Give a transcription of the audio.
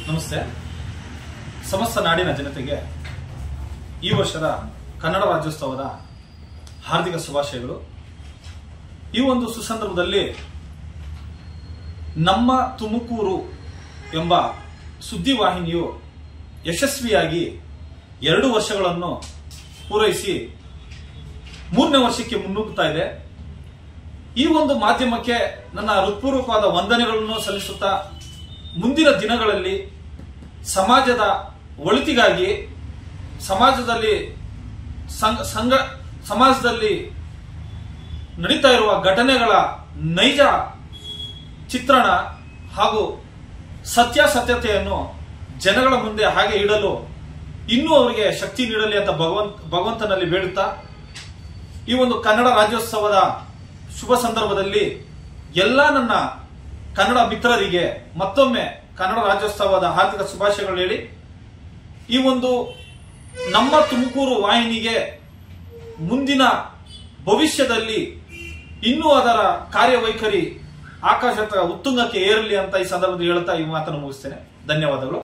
ನಮಸ್ತೆ ಸಮಸ್ತ ನಾಡಿನ ಜನತೆಗೆ ಈ ವರ್ಷದ ಕನ್ನಡ ರಾಜ್ಯೋತ್ಸವದ ಹಾರ್ದಿಕ ಶುಭಾಶಯಗಳು ಈ ಒಂದು ಸುಸಂದರ್ಭದಲ್ಲಿ ನಮ್ಮ ತುಮಕೂರು ಎಂಬ ಸುದ್ದಿವಾಹಿನಿಯು ಯಶಸ್ವಿಯಾಗಿ ಎರಡು ವರ್ಷಗಳನ್ನು ಪೂರೈಸಿ ಮೂರನೇ ವರ್ಷಕ್ಕೆ ಮುನ್ನುಗ್ಗುತ್ತಾ ಇದೆ ಈ ಒಂದು ಮಾಧ್ಯಮಕ್ಕೆ ನನ್ನ ಹೃತ್ಪೂರ್ವಕವಾದ ವಂದನೆಗಳನ್ನು ಸಲ್ಲಿಸುತ್ತಾ ಮುಂದಿನ ದಿನಗಳಲ್ಲಿ ಸಮಾಜದ ಒಳಿತಿಗಾಗಿ ಸಮಾಜದಲ್ಲಿ ಸಂಘ ಸಂಘ ಸಮಾಜದಲ್ಲಿ ನಡೀತಾ ಇರುವ ಘಟನೆಗಳ ನೈಜ ಚಿತ್ರಣ ಹಾಗೂ ಸತ್ಯಾಸತ್ಯತೆಯನ್ನು ಜನಗಳ ಮುಂದೆ ಹಾಗೆ ಇಡಲು ಇನ್ನೂ ಅವರಿಗೆ ಶಕ್ತಿ ನೀಡಲಿ ಅಂತ ಭಗವಂತ ಭಗವಂತನಲ್ಲಿ ಬೇಡುತ್ತಾ ಈ ಒಂದು ಕನ್ನಡ ರಾಜ್ಯೋತ್ಸವದ ಶುಭ ಸಂದರ್ಭದಲ್ಲಿ ಎಲ್ಲ ನನ್ನ ಕನ್ನಡ ಮಿತ್ರರಿಗೆ ಮತ್ತೊಮ್ಮೆ ಕನ್ನಡ ರಾಜ್ಯೋತ್ಸವದ ಹಾರ್ದಿಕ ಶುಭಾಶಯಗಳು ಹೇಳಿ ಈ ಒಂದು ನಮ್ಮ ತುಮಕೂರು ವಾಹಿನಿಗೆ ಮುಂದಿನ ಭವಿಷ್ಯದಲ್ಲಿ ಇನ್ನೂ ಅದರ ಕಾರ್ಯವೈಖರಿ ಆಕಾಶದ ಉತ್ತುಂಗಕ್ಕೆ ಏರಲಿ ಅಂತ ಈ ಸಂದರ್ಭದಲ್ಲಿ ಹೇಳ್ತಾ ಈ ಮಾತನ್ನು ಮುಗಿಸ್ತೇನೆ ಧನ್ಯವಾದಗಳು